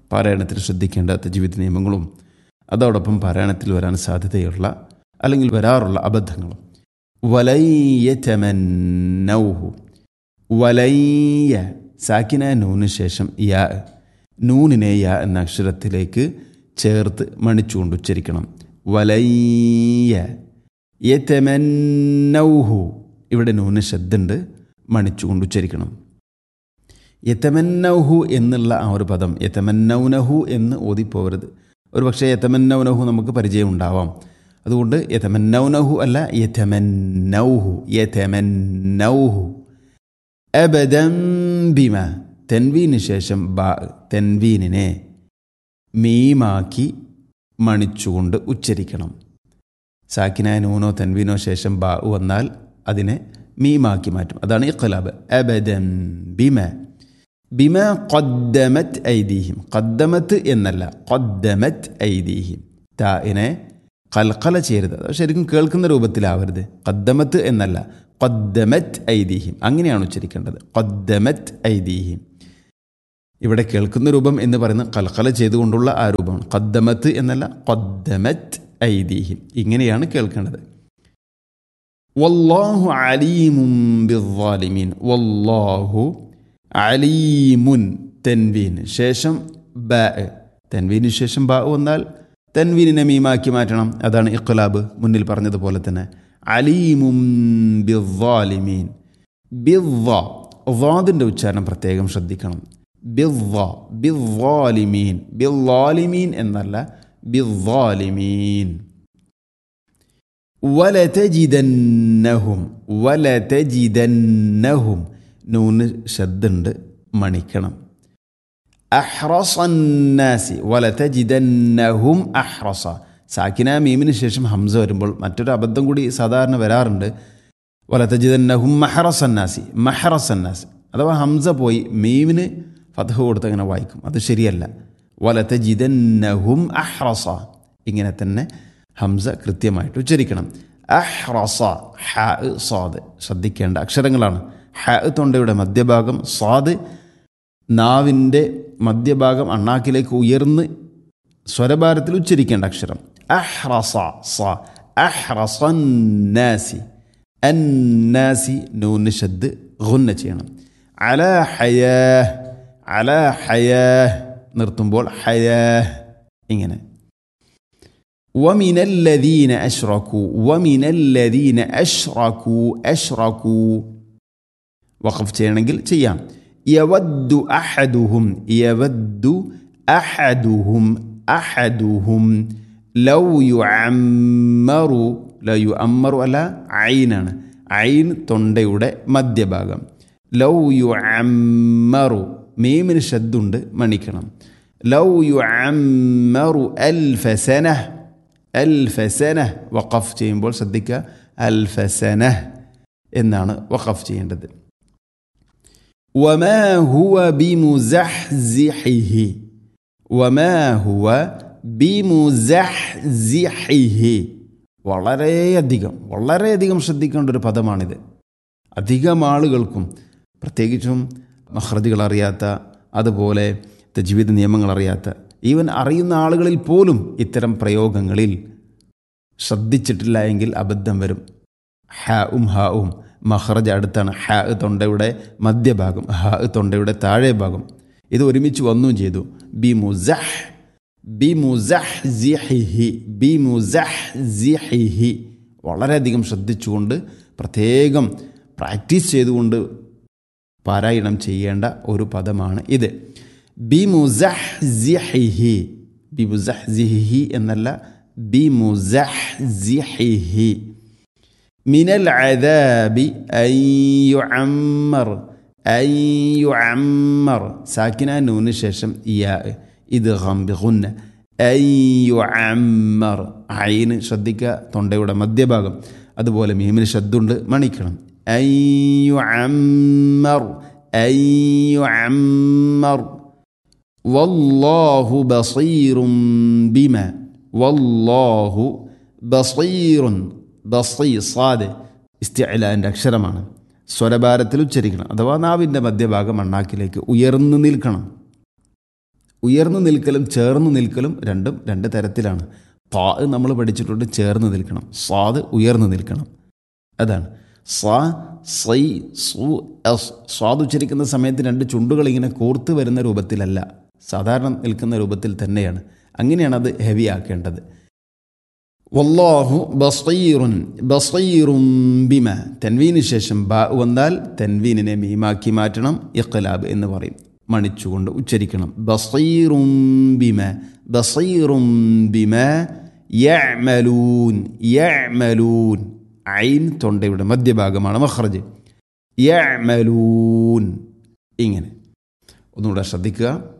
പാരായണത്തിൽ ശ്രദ്ധിക്കേണ്ട തജീവിത നിയമങ്ങളും അതോടൊപ്പം പാരായണത്തിൽ വരാൻ സാധ്യതയുള്ള അല്ലെങ്കിൽ വരാറുള്ള അബദ്ധങ്ങളും വലയ്യറ്റമന്നൗഹു വലയ്യ സാക്കിന നൂന് ശേഷം യാ നൂനിനെ യാ എന്ന അക്ഷരത്തിലേക്ക് ചേർത്ത് മണിച്ചുകൊണ്ട് ഉച്ചരിക്കണം വലയ്യ യതമന്നൗഹു ഇവിടെ നൂന് ശബ്ദുണ്ട് മണിച്ചുകൊണ്ട് ഉച്ചരിക്കണം യതമന്നൗഹു എന്നുള്ള ആ ഒരു പദം യതമന്നൗനഹു എന്ന് ഓതിപ്പോവരുത് ഒരു പക്ഷേ യതമന്നൗനഹു നമുക്ക് പരിചയം ഉണ്ടാവാം അതുകൊണ്ട് യതമന്നൗനഹു അല്ല യതമന്നൗഹു യതമന്നൗഹു അബദം ബിമ തെൻവീന് ശേഷം ബ തെൻവീനിനെ മീമാക്കി മണിച്ചുകൊണ്ട് ഉച്ചരിക്കണം സാക്കിനായ നൂനോ തെൻവീനോ ശേഷം ബ വന്നാൽ അതിനെ മീമാക്കി മാറ്റും അതാണ് ഇഖ്ലാബ് അബദം ബിമ ബിമ ഖദ്ദമത് ഐദീഹിം ഖദ്ദമത്ത് എന്നല്ല ഖദ്ദമത് ഐദീഹിം താഇനെ കൽക്കല ചെയ്യരുത് അത് ശരിക്കും കേൾക്കുന്ന രൂപത്തിലാവരുത് ഖദ്ദമത്ത് എന്നല്ല ഖദ്ദമത് ഐദീഹിം അങ്ങനെയാണ് ഉച്ചരിക്കേണ്ടത് ഖദ്ദമത് ഐദീഹിം ഇവിടെ കേൾക്കുന്ന രൂപം എന്ന് പറയുന്നത് കൽക്കല ചെയ്തുകൊണ്ടുള്ള ആ രൂപമാണ് ഖദ്ദമത്ത് എന്നല്ല ഖദ്ദമത് ഐദീഹിം ഇങ്ങനെയാണ് കേൾക്കേണ്ടത് വല്ലാഹു അലീമും ബിദ്ദാലിമീൻ വല്ലാഹു അലീമുൻ തെൻവീൻ ശേഷം ബ തെൻവീന് ശേഷം ബ വന്നാൽ തെൻവീനിനെ മീമാക്കി മാറ്റണം അതാണ് ഇഖ്ലാബ് മുന്നിൽ പറഞ്ഞതുപോലെ തന്നെ അലീമും ബിദ്ദാലിമീൻ ബിദ്ദ വാദിൻ്റെ ഉച്ചാരണം പ്രത്യേകം ശ്രദ്ധിക്കണം ബിദ്ദ ബിദ്ദാലിമീൻ ബിദ്ദാലിമീൻ എന്നല്ല ബിദ്ദാലിമീൻ വലതജിദന്നഹും വലതജിദന്നഹും നൂന് ശബ്ദുണ്ട് മണിക്കണം അഹ്റസന്നാസി വലതജിദന്നഹും അഹ്റസ സാക്കിന മീമിന് ശേഷം ഹംസ വരുമ്പോൾ മറ്റൊരു അബദ്ധം കൂടി സാധാരണ വരാറുണ്ട് വലതജിദന്നഹും മഹറസന്നാസി മഹറസന്നാസി അഥവാ ഹംസ പോയി മീമിന് ഫതഹ് കൊടുത്ത് അങ്ങനെ വായിക്കും അത് ശരിയല്ല വലതജിദന്നഹും അഹ്റസ ഇങ്ങനെ തന്നെ ഹംസ കൃത്യമായിട്ട് ഉച്ചരിക്കണം അഹ്റസ ഹ സ്വാദ് ശ്രദ്ധിക്കേണ്ട അക്ഷരങ്ങളാണ് ഹ തൊണ്ടയുടെ മധ്യഭാഗം സ്വാദ് നാവിൻ്റെ മധ്യഭാഗം അണ്ണാക്കിലേക്ക് ഉയർന്ന് സ്വരഭാരത്തിൽ ഉച്ചരിക്കേണ്ട അക്ഷരം അഹ്റസ സ അഹ്റസന്നാസി അന്നാസി നൂന് ഷദ് ഗുന്ന ചെയ്യണം അല ഹയാ അല ഹയാ നിർത്തുമ്പോൾ ഹയാ ഇങ്ങനെ ومن الذين أشركوا ومن الذين أشركوا أشركوا وقف ചെയ്യണമെങ്കിൽ ചെയ്യാം يود أحدهم يود أحدهم أحدهم لو يعمر لا يؤمر അല്ല ഐനാണ് ഐൻ തൊണ്ടയുടെ മധ്യഭാഗം ലൗ യു അമ്മറു മീമിന് ശബ്ദുണ്ട് മണിക്കണം ലൗ യു അമ്മറു അൽ ഫസന അൽ ഫസന വഖഫ് ചെയ്യുമ്പോൾ ശ്രദ്ധിക്കുക അൽ ഫസന എന്നാണ് വഖഫ് ചെയ്യേണ്ടത് وما هو بمزحزحه وما هو بمزحزحه വളരെയധികം വളരെയധികം ശ്രദ്ധിക്കേണ്ട ഒരു പദമാണിത് അധികം ആളുകൾക്കും പ്രത്യേകിച്ചും മഹ്റജുകൾ അറിയാത്ത അതുപോലെ ജീവിത നിയമങ്ങൾ അറിയാത്ത ഈവൻ അറിയുന്ന ആളുകളിൽ പോലും ഇത്തരം പ്രയോഗങ്ങളിൽ ശ്രദ്ധിച്ചിട്ടില്ല എങ്കിൽ അബദ്ധം വരും ഹ ഉം ഹ ഉം മഹ്റജ് അടുത്താണ് ഹ തൊണ്ടയുടെ മധ്യഭാഗം ഹ തൊണ്ടയുടെ താഴെ ഭാഗം ഇത് ഒരുമിച്ച് വന്നും ചെയ്തു ബി മുസഹ് ബി മുസഹ് ജിഹിഹി ബി മുസഹ് ജിഹിഹി വളരെയധികം ശ്രദ്ധിച്ചുകൊണ്ട് പ്രത്യേകം പ്രാക്ടീസ് ചെയ്തുകൊണ്ട് പാരായണം ചെയ്യേണ്ട ഒരു പദമാണ് ഇത് ബി മുസഹ് ജിഹിഹി ബി മുസഹ് ജിഹിഹി എന്നല്ല ബി മുസഹ് ജിഹിഹി من العذاب أن يعمر أن يعمر ساكنة نون ششم ياء إدغام بغنة أن يعمر عين ശ്രദ്ധിക്ക തൊണ്ടയുടെ മധ്യഭാഗം അതുപോലെ മീമിന് ശബ്ദമുണ്ട് മണിക്കണം أن يعمر أن يعمر والله بصير بما والله بصير ബസി സാദ് ഇസ്തിഅലാൻ്റെ അക്ഷരമാണ് സ്വരഭാരത്തിൽ ഉച്ചരിക്കണം അഥവാ നാവിൻ്റെ മധ്യഭാഗം അണ്ണാക്കിലേക്ക് ഉയർന്നു നിൽക്കണം ഉയർന്നു നിൽക്കലും ചേർന്ന് നിൽക്കലും രണ്ടും രണ്ട് തരത്തിലാണ് പാ നമ്മൾ പഠിച്ചിട്ടുണ്ട് ചേർന്ന് നിൽക്കണം സ്വാദ് ഉയർന്നു നിൽക്കണം അതാണ് സ്വാ സൈ സു എസ് സ്വാദ് ഉച്ചരിക്കുന്ന സമയത്ത് രണ്ട് ചുണ്ടുകൾ ഇങ്ങനെ കോർത്ത് വരുന്ന രൂപത്തിലല്ല സാധാരണ നിൽക്കുന്ന രൂപത്തിൽ തന്നെയാണ് അങ്ങനെയാണ് അത് ഹെവി ആക്കേണ്ടത് വല്ലാഹു ബസീറുൻ ബസീറും ബിമ തെൻവീന് ശേഷം ബ വന്നാൽ തെൻവീനിനെ മീമാക്കി മാറ്റണം ഇഖ്ലാബ് എന്ന് പറയും മണിച്ചുകൊണ്ട് ഉച്ചരിക്കണം ബസീറും ബിമ ബസീറും ബിമ യഅമലൂൻ യഅമലൂൻ ഐൻ തൊണ്ടയുടെ മധ്യഭാഗമാണ് മഖ്റജ് യഅമലൂൻ ഇങ്ങനെ ഒന്നുകൂടെ ശ്രദ്ധിക്കുക